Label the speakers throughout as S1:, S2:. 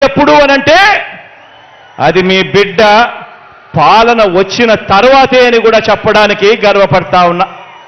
S1: ఎప్పుడు అనంటే అది మీ బిడ్డ పాలన వచ్చిన తర్వాతే అని కూడా చెప్పడానికి గర్వపడతా ఉన్నా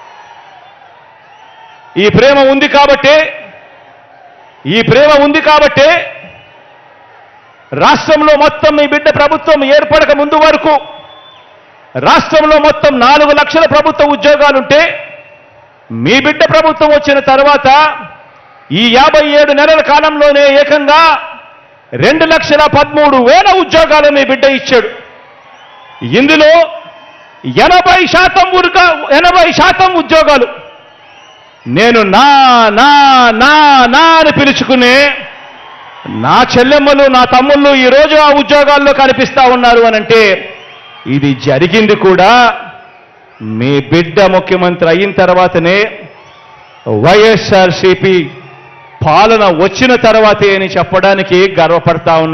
S1: ఈ ప్రేమ ఉంది కాబట్టే ఈ ప్రేమ ఉంది కాబట్టే రాష్ట్రంలో మొత్తం మీ బిడ్డ ప్రభుత్వం ఏర్పడక ముందు వరకు రాష్ట్రంలో మొత్తం నాలుగు లక్షల ప్రభుత్వ ఉద్యోగాలుంటే మీ బిడ్డ ప్రభుత్వం వచ్చిన తర్వాత ఈ యాభై ఏడు నెలల కాలంలోనే ఏకంగా రెండు లక్షల పదమూడు వేల ఉద్యోగాలు మీ బిడ్డ ఇచ్చాడు ఇందులో ఎనభై శాతం ఉరుక ఎనభై శాతం ఉద్యోగాలు నేను నా నా నా నా అని పిలుచుకునే నా చెల్లెమ్మలు నా తమ్ముళ్ళు ఈరోజు ఆ ఉద్యోగాల్లో కనిపిస్తా ఉన్నారు అనంటే ఇది జరిగింది కూడా మీ బిడ్డ ముఖ్యమంత్రి అయిన తర్వాతనే వైఎస్ఆర్సిపి పాలన వచ్చిన తర్వాతే అని చెప్పడానికి గర్వపడతా ఉన్నా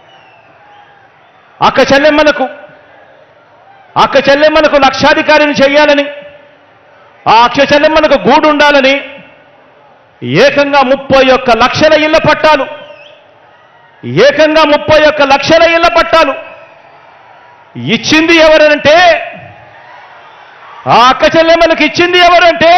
S1: అక్క చెల్లెమ్మలకు అక్క చెల్లెమ్మలకు లక్షాధికారిని చేయాలని ఆ అక్ష చెల్లెమ్మలకు గూడు ఉండాలని ఏకంగా ముప్పై ఒక్క లక్షల ఇళ్ల పట్టాలు ఏకంగా ముప్పై ఒక్క లక్షల ఇళ్ల పట్టాలు ఇచ్చింది ఎవరనంటే ఆ అక్క చెల్లెమ్మలకు ఇచ్చింది ఎవరంటే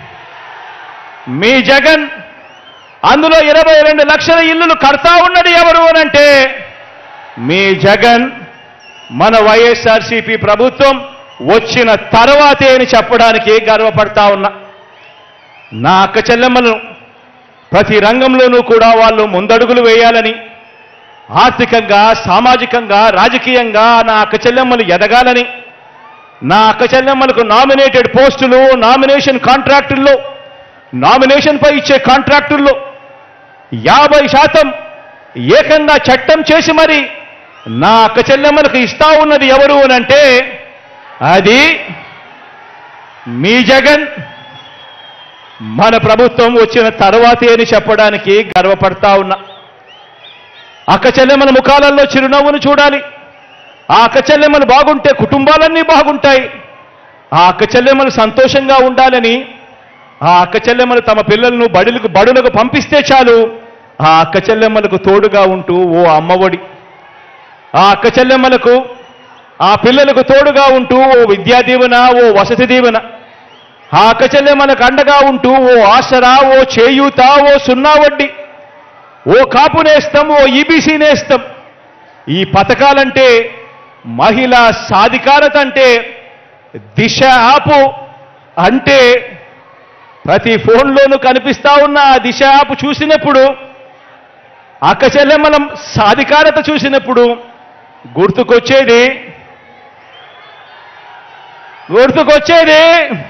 S1: మీ జగన్ అందులో ఇరవై రెండు లక్షల ఇల్లులు కడతా ఉన్నది ఎవరు అనంటే మీ జగన్ మన వైఎస్ఆర్సీపీ ప్రభుత్వం వచ్చిన తర్వాతే అని చెప్పడానికి గర్వపడతా ఉన్నా నా అక్క చెల్లెమ్మలను ప్రతి రంగంలోనూ కూడా వాళ్ళు ముందడుగులు వేయాలని ఆర్థికంగా సామాజికంగా రాజకీయంగా నా అక్క చెల్లెమ్మలు ఎదగాలని నా అక్క చెల్లెమ్మలకు నామినేటెడ్ పోస్టులు నామినేషన్ కాంట్రాక్టుల్లో నామినేషన్పై ఇచ్చే కాంట్రాక్టుల్లో యాభై శాతం ఏకంగా చట్టం చేసి మరి నా అక్క చెల్లెమ్మలకు ఇస్తా ఉన్నది ఎవరు అనంటే అది మీ జగన్ మన ప్రభుత్వం వచ్చిన తర్వాతే అని చెప్పడానికి గర్వపడతా ఉన్నా అక్క చెల్లెమ్మల ముఖాలలో చిరునవ్వును చూడాలి ఆ అక్క చెల్లెమ్మలు బాగుంటే కుటుంబాలన్నీ బాగుంటాయి ఆ అక్క చెల్లెమ్మలు సంతోషంగా ఉండాలని ఆ అక్క చెల్లెమ్మలు తమ పిల్లలను బడులకు బడులకు పంపిస్తే చాలు ఆ అక్క చెల్లెమ్మలకు తోడుగా ఉంటూ ఓ అమ్మఒడి ఆ అక్క చెల్లెమ్మలకు ఆ పిల్లలకు తోడుగా ఉంటూ ఓ విద్యా దీవెన ఓ వసతి దీవెన ఆ అక్క చెల్లెమ్మలకు అండగా ఉంటూ ఓ ఆసరా ఓ చేయూత ఓ సున్నా వడ్డీ ఓ కాపు నేస్తం ఓ ఈబీసీ నేస్తం ఈ పథకాలంటే మహిళా సాధికారత అంటే దిశ యాప్ అంటే ప్రతి ఫోన్లోనూ కనిపిస్తా ఉన్న ఆ దిశ యాప్ చూసినప్పుడు అక్క చెల్లెమ్మల సాధికారత చూసినప్పుడు గుర్తుకొచ్చేది గుర్తుకొచ్చేది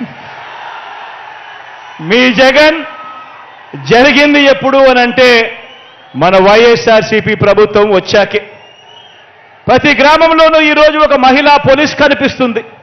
S1: మీ జగన్ జరిగింది ఎప్పుడు అనంటే మన వైఎస్ఆర్సీపీ ప్రభుత్వం వచ్చాకే ప్రతి గ్రామంలోనూ ఈరోజు ఒక మహిళా పోలీస్ కనిపిస్తుంది